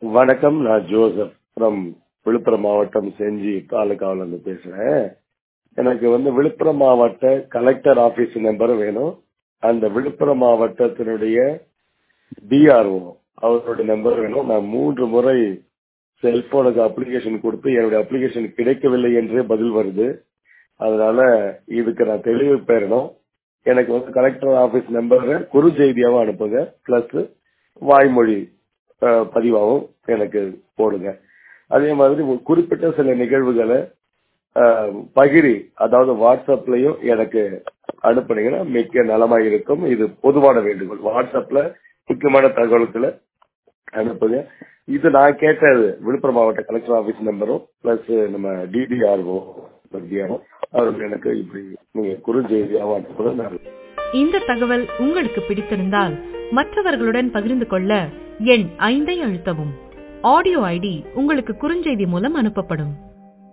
வணக்கம் நான் Joseph from Villupuram மாவட்டம் செஞ்சி தாலுகாவில இருந்து பேசுறேன் எனக்கு வந்து விழுப்புரம் மாவட்ட கலெக்டர் ஆபீஸ் நம்பர் வேணும் அந்த விழுப்புரம் மாவட்டத்தினுடைய டிஆர்ஓ அவருடைய நம்பர் வேணும் நான் மூன்று முறை செல்போனுக்கு அப்ளிகேஷன் கொடுத்து என்னுடைய அப்ளிகேஷன் கிடைக்கவில்லை என்றே பதில் வருது அதனால இதுக்கு நான் தெளிவு பெறணும் எனக்கு வந்து கலெக்டர் ஆபீஸ் நம்பர் குறுஞ்செய்தியாவும் அனுப்புங்க பிளஸ் வாய்மொழி அஹ், பதிவாகவும் எனக்கு போடுங்க அதே மாதிரி ஒரு குறிப்பிட்ட சில நிகழ்வுகளை அஹ், பகிரி அதாவது வாட்ஸ்அப்லயும் எனக்கு அனுப்புனீங்கன்னா மிக்க நலமா இருக்கும் இது பொதுவான வேண்டுகோள் வாட்ஸ்அப்ல முக்கியமான தகவல்களை அனுப்புங்க இது நான் கேட்டது விழுப்புரம் மாவட்ட கலெக்டர் ஆபீஸ் நம்பரும் பிளஸ் நம்ம டிடிஆர்ஓ டிஆர்ஓ அவர்கள் எனக்கு இப்படி நீங்க குறுஞ்செய்தியாகவும் அனுப்புறது நான் இந்த தகவல் உங்களுக்கு பிடித்திருந்தால் மற்றவர்களுடன் பகிர்ந்து கொள்ள எண் ஐந்தை அழுத்தவும் ஆடியோ ஐடி உங்களுக்கு குறுஞ்செய்தி மூலம் அனுப்பப்படும்